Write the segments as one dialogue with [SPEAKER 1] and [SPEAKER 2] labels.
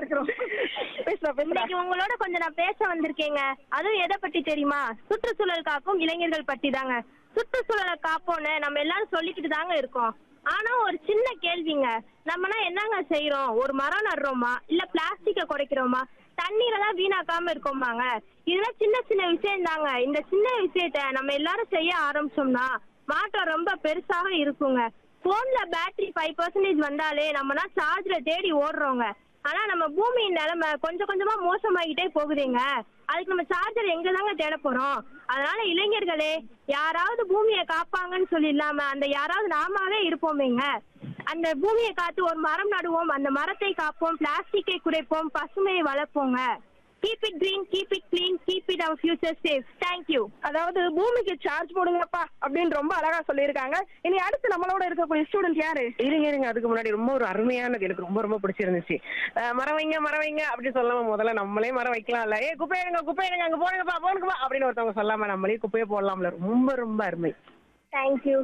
[SPEAKER 1] இருக்கிறோம் பேசுறா பேசுறா
[SPEAKER 2] இன்னைக்கு உங்களோட கொஞ்சம் நான் பேச வந்திருக்கேங்க அதுவும் எதை பத்தி தெரியுமா சுற்றுச்சூழல் காக்கும் இளைஞர்கள் பத்தி தாங்க சுற்றுச்சூழலை காப்போம்னு நம்ம எல்லாரும் சொல்லிக்கிட்டு தாங்க இருக்கோம் ஆனா ஒரு சின்ன கேள்விங்க நம்மனா என்னங்க செய்யறோம் ஒரு மரம் நடுறோமா இல்ல பிளாஸ்டிக்க குறைக்கிறோமா தண்ணீரை தான் வீணாக்காம இருக்கோமாங்க இதெல்லாம் சின்ன சின்ன விஷயம் தாங்க இந்த சின்ன விஷயத்த நம்ம எல்லாரும் செய்ய ஆரம்பிச்சோம்னா மாற்றம் ரொம்ப பெருசாக இருக்குங்க போன்ல பேட்டரி ஃபைவ் பர்சன்டேஜ் வந்தாலே நம்மனா சார்ஜ்ல தேடி ஓடுறோங்க ஆனா நம்ம பூமியின் நிலைமை கொஞ்சம் கொஞ்சமா மோசமாகிட்டே போகுதுங்க அதுக்கு நம்ம சார்ஜர் எங்க தாங்க தேட போறோம் அதனால இளைஞர்களே யாராவது பூமியை காப்பாங்கன்னு சொல்லி இல்லாம அந்த யாராவது நாமாவே இருப்போமேங்க அந்த பூமியை காத்து ஒரு மரம் நடுவோம் அந்த மரத்தை காப்போம் பிளாஸ்டிக்கை குறைப்போம் பசுமையை வளர்ப்போங்க keep it green keep it clean keep it our future safe thank you
[SPEAKER 1] அதாவது பூமிக்கு சார்ஜ் போடுங்கப்பா அப்படின்னு ரொம்ப அழகா சொல்லியிருக்காங்க இனி அடுத்து நம்மளோட இருக்கக்கூடிய ஸ்டூடெண்ட் யாரு
[SPEAKER 3] இருங்க இருங்க அதுக்கு முன்னாடி ரொம்ப ஒரு அருமையானது எனக்கு ரொம்ப ரொம்ப பிடிச்சிருந்துச்சு அஹ் மரம் வைங்க மரம் வைங்க அப்படி சொல்லாம முதல்ல நம்மளே மரம் வைக்கலாம்ல ஏ குப்பை எடுங்க குப்பை எடுங்க அங்க போனுங்கப்பா போனுங்கப்பா அப்படின்னு ஒருத்தவங்க சொல்லாம நம்மளே குப்பையை போடலாம்ல ரொம்ப ரொம்ப அருமை
[SPEAKER 2] தேங்க்யூ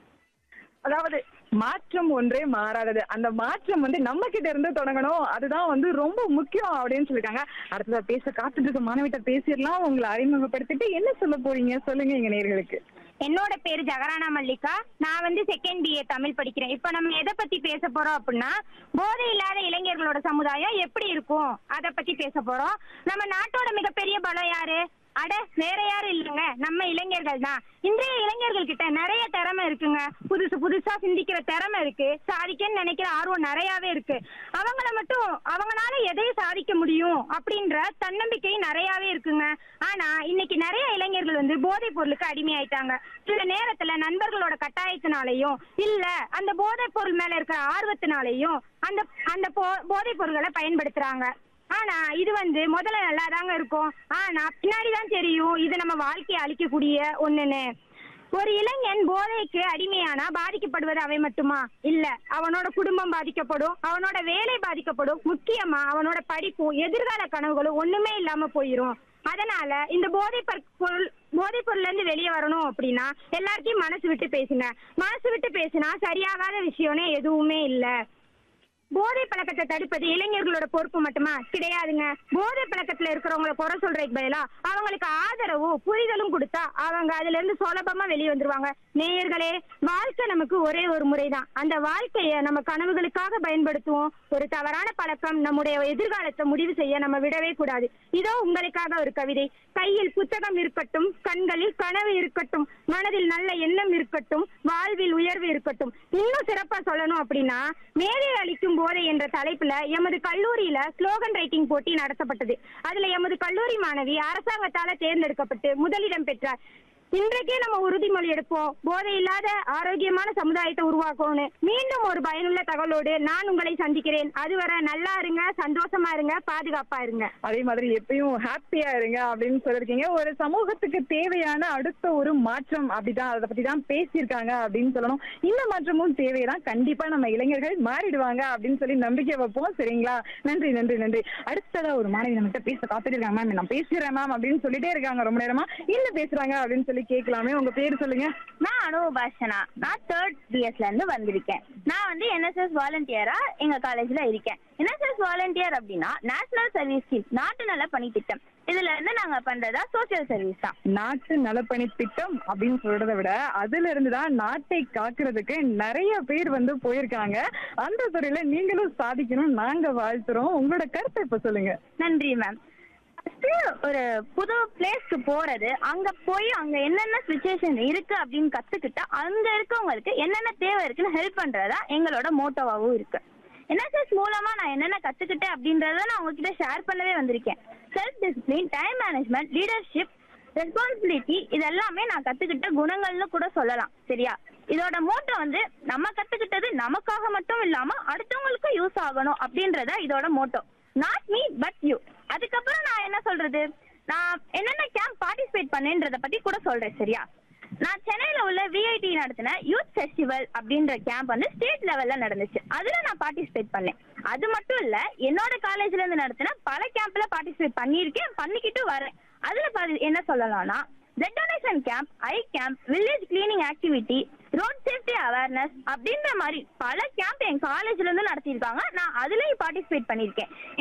[SPEAKER 1] அதாவது மாற்றம் ஒன்றே மாறாதது அந்த மாற்றம் வந்து நம்ம கிட்ட இருந்து தொடங்கணும் அதுதான் வந்து ரொம்ப முக்கியம் அப்படின்னு சொல்லிருக்காங்க அடுத்ததா பேச காத்துட்டு இருக்க மாணவிட்ட பேசிடலாம் உங்களை அறிமுகப்படுத்திட்டு என்ன சொல்ல போறீங்க சொல்லுங்க எங்க நேர்களுக்கு
[SPEAKER 4] என்னோட பேரு ஜெகரானா மல்லிகா நான் வந்து செகண்ட் பிஏ தமிழ் படிக்கிறேன் இப்போ நம்ம எதை பத்தி பேச போறோம் அப்படின்னா போதை இல்லாத இளைஞர்களோட சமுதாயம் எப்படி இருக்கும் அத பத்தி பேச போறோம் நம்ம நாட்டோட மிகப்பெரிய பலம் யாரு அட வேற யாரும் இல்லைங்க நம்ம இளைஞர்கள் தான் இன்றைய இளைஞர்கள் கிட்ட நிறைய திறமை இருக்குங்க புதுசு புதுசா சிந்திக்கிற திறமை இருக்கு சாதிக்கன்னு நினைக்கிற ஆர்வம் நிறையவே இருக்கு அவங்கள மட்டும் அவங்களால எதையும் சாதிக்க முடியும் அப்படின்ற தன்னம்பிக்கை நிறையவே இருக்குங்க ஆனா இன்னைக்கு நிறைய இளைஞர்கள் வந்து போதைப் பொருளுக்கு அடிமையாயிட்டாங்க சில நேரத்துல நண்பர்களோட கட்டாயத்தினாலையும் இல்ல அந்த போதைப் பொருள் மேல இருக்கிற ஆர்வத்தினாலையும் அந்த அந்த போ- போதைப் பொருட்களை பயன்படுத்துறாங்க ஆனா இது வந்து முதல்ல நல்லா தாங்க இருக்கும் ஆனா பின்னாடி தான் தெரியும் இது நம்ம வாழ்க்கையை அழிக்கக்கூடிய ஒண்ணுன்னு ஒரு இளைஞன் போதைக்கு அடிமையானா பாதிக்கப்படுவது அவை மட்டுமா இல்ல அவனோட குடும்பம் பாதிக்கப்படும் அவனோட வேலை பாதிக்கப்படும் முக்கியமா அவனோட படிப்பும் எதிர்கால கனவுகளும் ஒண்ணுமே இல்லாம போயிரும் அதனால இந்த போதை பொருள் போதைப் பொருள்ல இருந்து வெளியே வரணும் அப்படின்னா எல்லார்ட்டையும் மனசு விட்டு பேசுங்க மனசு விட்டு பேசினா சரியாகாத விஷயம்னே எதுவுமே இல்ல போதை பழக்கத்தை தடுப்பது இளைஞர்களோட பொறுப்பு மட்டுமா கிடையாதுங்க போதை பழக்கத்துல இருக்கிறவங்கள குறை சொல்றதுக்கு பதிலா அவங்களுக்கு ஆதரவும் புரிதலும் கொடுத்தா அவங்க அதுல இருந்து சுலபமா வெளியே வந்துருவாங்க நேயர்களே வாழ்க்கை நமக்கு ஒரே ஒரு முறைதான் அந்த வாழ்க்கைய நம்ம கனவுகளுக்காக பயன்படுத்துவோம் ஒரு தவறான பழக்கம் நம்முடைய எதிர்காலத்தை முடிவு செய்ய நம்ம விடவே கூடாது இதோ உங்களுக்காக ஒரு கவிதை கையில் புத்தகம் இருக்கட்டும் கண்களில் கனவு இருக்கட்டும் மனதில் நல்ல எண்ணம் இருக்கட்டும் வாழ்வில் உயர்வு இருக்கட்டும் இன்னும் சிறப்பா சொல்லணும் அப்படின்னா மேதை அளிக்கும் போதை என்ற தலைப்புல எமது கல்லூரியில ஸ்லோகன் ரைட்டிங் போட்டி நடத்தப்பட்டது அதுல எமது கல்லூரி மாணவி அரசாங்கத்தால தேர்ந்தெடுக்கப்பட்டு முதலிடம் பெற்றார் இன்றைக்கே நம்ம உறுதிமொழி எடுப்போம் போதை இல்லாத ஆரோக்கியமான சமுதாயத்தை உருவாக்கணும்னு மீண்டும் ஒரு பயனுள்ள தகவலோடு நான் உங்களை சந்திக்கிறேன் அதுவரை நல்லா இருங்க சந்தோஷமா இருங்க பாதுகாப்பா இருங்க
[SPEAKER 1] அதே மாதிரி எப்பயும் ஹாப்பியா இருங்க அப்படின்னு சொல்லிருக்கீங்க ஒரு சமூகத்துக்கு தேவையான அடுத்த ஒரு மாற்றம் அப்படிதான் அதை பத்தி தான் பேசியிருக்காங்க அப்படின்னு சொல்லணும் இந்த மாற்றமும் தேவைதான் கண்டிப்பா நம்ம இளைஞர்கள் மாறிடுவாங்க அப்படின்னு சொல்லி நம்பிக்கை வைப்போம் சரிங்களா நன்றி நன்றி நன்றி அடுத்ததா ஒரு மாணவி நம்மகிட்ட பேச காத்துட்டு இருக்காங்க மேம் நான் பேசுறேன் மேம் அப்படின்னு சொல்லிட்டே இருக்காங்க ரொம்ப நேரமா என்ன பேசுறாங்க அப்படின்னு சொல்லி கேட்கலாமே உங்க பேர் சொல்லுங்க
[SPEAKER 4] நான் அனுபாஷனா நான் தேர்ட் பிஎஸ்ல இருந்து வந்திருக்கேன் நான் வந்து என்எஸ்எஸ் வாலண்டியரா எங்க காலேஜ்ல இருக்கேன் என்எஸ்எஸ் வாலண்டியர் அப்படின்னா நேஷனல் சர்வீஸ் ஸ்கீம் நாட்டு நல பணி திட்டம் இதுல இருந்து நாங்க பண்றதா சோசியல் சர்வீஸ் தான்
[SPEAKER 1] நாட்டு நலப்பணி திட்டம் அப்படின்னு சொல்றதை விட அதுல இருந்து தான் நாட்டை காக்குறதுக்கு நிறைய பேர் வந்து போயிருக்காங்க அந்த துறையில நீங்களும் சாதிக்கணும் நாங்க வாழ்த்துறோம் உங்களோட கருத்தை இப்ப சொல்லுங்க
[SPEAKER 4] நன்றி மேம் ஒரு புது பிளேஸ்க்கு போறது அங்க போய் அங்க என்னென்ன சுச்சுவேஷன் இருக்கு அப்படின்னு கத்துக்கிட்டா அங்க இருக்கவங்களுக்கு என்னென்ன தேவை இருக்குன்னு ஹெல்ப் பண்றதா எங்களோட மோட்டோவாவும் இருக்கு என்எஸ்எஸ் மூலமா நான் என்னென்ன கத்துக்கிட்டேன் அப்படின்றத நான் உங்ககிட்ட ஷேர் பண்ணவே வந்திருக்கேன் self discipline time management leadership responsibility இது எல்லாமே நான் கத்துக்கிட்ட குணங்கள்னு கூட சொல்லலாம் சரியா இதோட மோட்டோ வந்து நம்ம கத்துக்கிட்டது நமக்காக மட்டும் இல்லாம அடுத்தவங்களுக்கும் யூஸ் ஆகணும் அப்படின்றத இதோட motto not me but you அதுக்கப்புறம் நான் என்ன சொல்றது நான் என்னென்ன கேம்ப் பார்ட்டிசிபேட் பண்ணேன்றத பத்தி கூட சொல்றேன் சரியா நான் சென்னையில உள்ள விஐடி நடத்தின யூத் ஃபெஸ்டிவல் அப்படின்ற கேம்ப் வந்து ஸ்டேட் லெவல்ல நடந்துச்சு அதுல நான் பார்ட்டிசிபேட் பண்ணேன் அது மட்டும் இல்ல என்னோட காலேஜ்ல இருந்து நடத்தின பல கேம்ப்ல பார்ட்டிசிபேட் பண்ணியிருக்கேன் பண்ணிக்கிட்டு வரேன் அதுல பாதி என்ன சொல்லலாம்னா blood donation camp eye camp village cleaning activity road safety awareness அப்படின்ற மாதிரி பல கேம்ப் என் காலேஜ்ல இருந்து நடத்தியிருக்காங்க நான் அதுலயும் பார்ட்டிசிபேட் பண்ணியிருக்கேன்